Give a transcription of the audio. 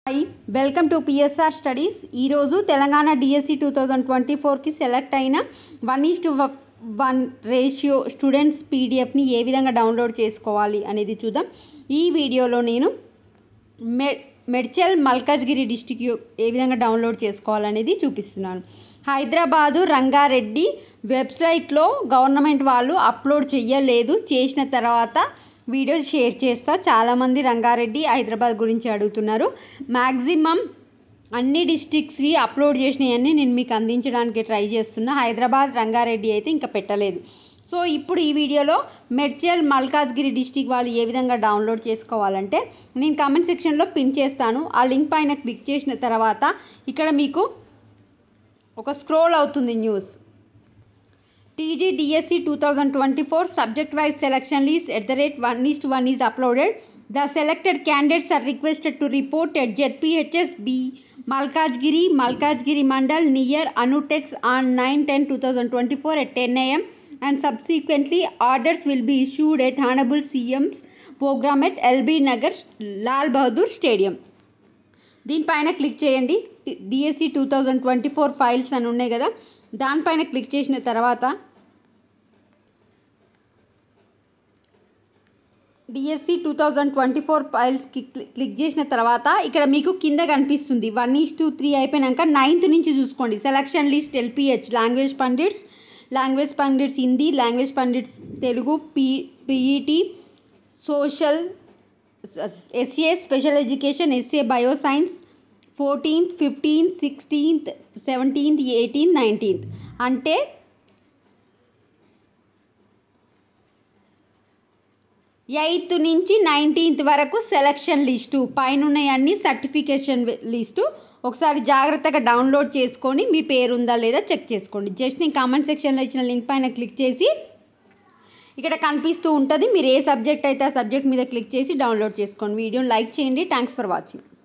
hi welcome to PSR studies ఈరోజు Telangana DSC two thousand twenty ఫోర్కి select అయిన one is to one ratio students పీడిఎఫ్ని ఏ విధంగా డౌన్లోడ్ చేసుకోవాలి అనేది చూద్దాం ఈ వీడియోలో నేను మె మెడ్చల్ మల్కాజ్గిరి డిస్టిక్ ఏ విధంగా డౌన్లోడ్ చేసుకోవాలనేది చూపిస్తున్నాను హైదరాబాదు రంగారెడ్డి వెబ్సైట్లో గవర్నమెంట్ వాళ్ళు అప్లోడ్ చేయలేదు చేసిన తర్వాత వీడియో షేర్ చేస్తా చాలామంది రంగారెడ్డి హైదరాబాద్ గురించి అడుగుతున్నారు మ్యాక్సిమం అన్ని డిస్టిక్స్వి అప్లోడ్ చేసినవన్నీ నేను మీకు అందించడానికి ట్రై చేస్తున్నా హైదరాబాద్ రంగారెడ్డి అయితే ఇంకా పెట్టలేదు సో ఇప్పుడు ఈ వీడియోలో మెడ్చల్ మల్కాజ్గిరి డిస్టిక్ వాళ్ళు ఏ విధంగా డౌన్లోడ్ చేసుకోవాలంటే నేను కామెంట్ సెక్షన్లో పిన్ చేస్తాను ఆ లింక్ పైన క్లిక్ చేసిన తర్వాత ఇక్కడ మీకు ఒక స్క్రోల్ అవుతుంది news TG DSC two thousand twenty four subject wise selection list at the rate one is to one is uploaded the selected candidates are requested to report at ZPHS B Malkajgiri Malkajgiri mandal near Anutex on nine ten two thousand twenty four at ten AM and subsequently orders will be issued at honourable CM's programme at LB Nagar Lal Bahadur stadium దీనిపైన click చేయండి DSC two thousand twenty four files అని ఉన్నాయి కదా దానిపైన click చేసిన తర్వాత DSC two thousand twenty four ఫైల్స్కి click చేసిన తర్వాత ఇక్కడ మీకు కింద కనిపిస్తుంది వన్ ఈస్ టూ త్రీ అయిపోయినాక నైన్త్ నుంచి చూసుకోండి selection list LPH language pandits language pandits Hindi language pandits Telugu P PET social SA special education SA bio science fourteenth fifteenth sixteenth seventeenth eighteenth nineteenth అంటే ఎయిత్ నుంచి నైన్టీన్త్ వరకు సెలక్షన్ లిస్టు పైన ఉన్నాయన్నీ సర్టిఫికేషన్ లిస్టు ఒకసారి జాగ్రత్తగా డౌన్లోడ్ చేసుకొని మీ పేరు ఉందా లేదా చెక్ చేసుకోండి జస్ట్ నేను కామెంట్ సెక్షన్లో ఇచ్చిన లింక్ పైన క్లిక్ చేసి ఇక్కడ కనిపిస్తూ ఉంటుంది మీరు ఏ సబ్జెక్ట్ అయితే ఆ సబ్జెక్ట్ మీద క్లిక్ చేసి డౌన్లోడ్ చేసుకోండి వీడియోని లైక్ చేయండి థ్యాంక్స్ ఫర్ వాచింగ్